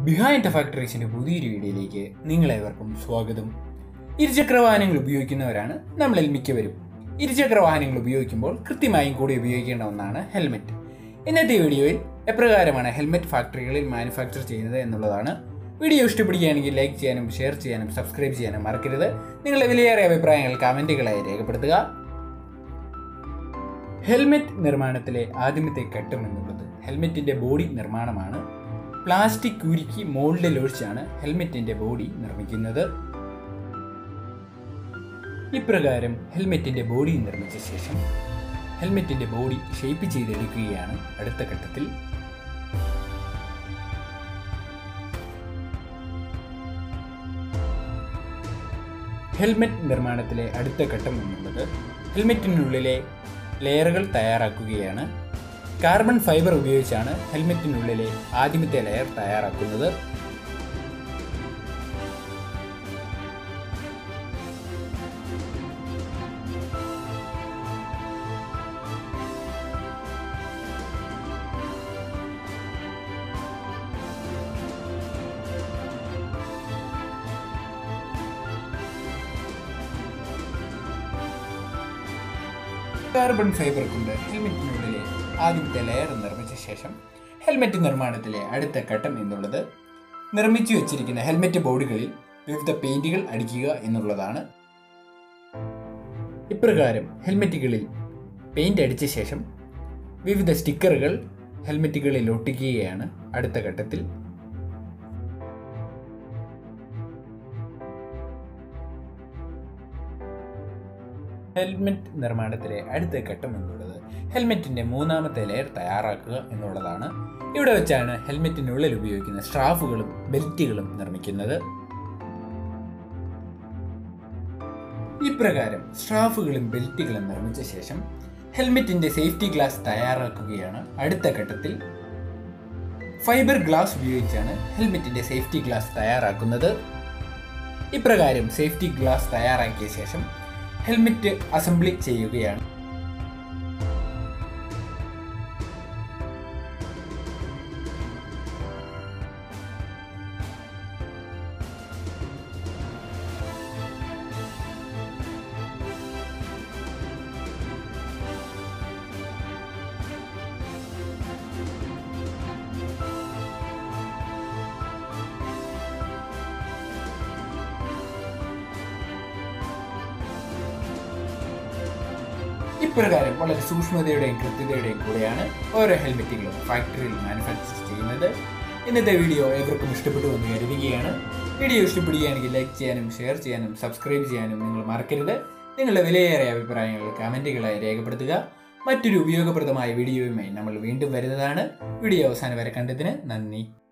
behind the ഫാക്ടറീസിന്റെ പുതിയൊരു വീഡിയോയിലേക്ക് നിങ്ങളേവർക്കും സ്വാഗതം ഇരുചക്ര വാഹനങ്ങൾ ഉപയോഗിക്കുന്നവരാണ് നമ്മളിൽ മിക്കവരും ഇരുചക്ര വാഹനങ്ങൾ ഉപയോഗിക്കുമ്പോൾ കൃത്യമായും കൂടി ഉപയോഗിക്കേണ്ട ഒന്നാണ് ഹെൽമെറ്റ് ഇന്നത്തെ വീഡിയോയിൽ എപ്രകാരമാണ് ഹെൽമെറ്റ് ഫാക്ടറികളിൽ മാനുഫാക്ചർ ചെയ്യുന്നത് എന്നുള്ളതാണ് വീഡിയോ ഇഷ്ടപ്പെടുകയാണെങ്കിൽ ലൈക്ക് ചെയ്യാനും ഷെയർ ചെയ്യാനും സബ്സ്ക്രൈബ് ചെയ്യാനും മറക്കരുത് നിങ്ങളുടെ വിലയേറിയ അഭിപ്രായങ്ങൾ കമൻറ്റുകളായി രേഖപ്പെടുത്തുക ഹെൽമെറ്റ് നിർമ്മാണത്തിലെ ആദ്യമത്തെ ഘട്ടം എന്നുള്ളത് ഹെൽമെറ്റിന്റെ ബോഡി നിർമ്മാണമാണ് പ്ലാസ്റ്റിക് ഉരുക്കി മോൾഡിൽ ഒഴിച്ചാണ് ഹെൽമെറ്റിന്റെ ബോഡി നിർമ്മിക്കുന്നത് ഇപ്രകാരം ഹെൽമെറ്റിന്റെ ബോഡി നിർമ്മിച്ച ശേഷം ഹെൽമെറ്റിന്റെ ബോഡി ഷേപ്പ് ചെയ്തെടുക്കുകയാണ് അടുത്ത ഘട്ടത്തിൽ ഹെൽമെറ്റ് നിർമ്മാണത്തിലെ അടുത്ത ഘട്ടം എന്നുള്ളത് ഹെൽമെറ്റിനുള്ളിലെ ലെയറുകൾ തയ്യാറാക്കുകയാണ് കാർബൺ ഫൈബർ ഉപയോഗിച്ചാണ് ഹെൽമെറ്റിനുള്ളിലെ ആദ്യമത്തെ ലെയർ തയ്യാറാക്കുന്നത് കാർബൺ ഫൈബർ കൊണ്ട് ഹെൽമെറ്റിനുള്ളിലെ ആദ്യത്തെ ലെയർ നിർമ്മിച്ച ശേഷം ഹെൽമെറ്റ് നിർമ്മാണത്തിലെ അടുത്ത ഘട്ടം എന്നുള്ളത് നിർമ്മിച്ചു വെച്ചിരിക്കുന്ന ഹെൽമെറ്റ് ബോർഡുകളിൽ വിവിധ പെയിന്റുകൾ അടിക്കുക എന്നുള്ളതാണ് ഇപ്രകാരം ഹെൽമെറ്റുകളിൽ പെയിന്റ് അടിച്ച ശേഷം വിവിധ സ്റ്റിക്കറുകൾ ഹെൽമെറ്റുകളിൽ ഒട്ടിക്കുകയാണ് അടുത്ത ഘട്ടത്തിൽ ഹെൽമെറ്റ് നിർമ്മാണത്തിലെ അടുത്ത ഘട്ടം എന്നുള്ളത് ഹെൽമെറ്റിന്റെ മൂന്നാമത്തെ ലെയർ തയ്യാറാക്കുക എന്നുള്ളതാണ് ഇവിടെ വെച്ചാണ് ഹെൽമെറ്റിനുള്ളിൽ ഉപയോഗിക്കുന്ന സ്ട്രാഫുകളും ബെൽറ്റുകളും നിർമ്മിക്കുന്നത് ഇപ്രകാരം സ്ട്രാഫുകളും ബെൽറ്റുകളും നിർമ്മിച്ച ശേഷം ഹെൽമെറ്റിന്റെ സേഫ്റ്റി ഗ്ലാസ് തയ്യാറാക്കുകയാണ് അടുത്ത ഘട്ടത്തിൽ ഫൈബർ ഗ്ലാസ് ഉപയോഗിച്ചാണ് ഹെൽമെറ്റിന്റെ സേഫ്റ്റി ഗ്ലാസ് തയ്യാറാക്കുന്നത് ഇപ്രകാരം സേഫ്റ്റി ഗ്ലാസ് തയ്യാറാക്കിയ ശേഷം ഹെൽമെറ്റ് അസംബ്ലി ചെയ്യുകയാണ് ഇപ്രകാരം വളരെ സൂക്ഷ്മതയുടെയും കൃത്യതയുടെയും കൂടെയാണ് ഓരോ ഹെൽമെറ്റുകളും ഫാക്ടറിയിൽ മാനുഫാക്ചർ ചെയ്യുന്നത് ഇന്നത്തെ വീഡിയോ ഏവർക്കും ഇഷ്ടപ്പെട്ടു എന്ന് കരുതുകയാണ് വീഡിയോ ഇഷ്ടപ്പെടുകയാണെങ്കിൽ ലൈക്ക് ചെയ്യാനും ഷെയർ ചെയ്യാനും സബ്സ്ക്രൈബ് ചെയ്യാനും നിങ്ങൾ മറക്കരുത് നിങ്ങളുടെ വിലയേറിയ അഭിപ്രായങ്ങൾ കമൻറ്റുകളായി രേഖപ്പെടുത്തുക മറ്റൊരു ഉപയോഗപ്രദമായ വീഡിയോയുമായി നമ്മൾ വീണ്ടും വരുന്നതാണ് വീഡിയോ അവസാനം വരെ കണ്ടതിന് നന്ദി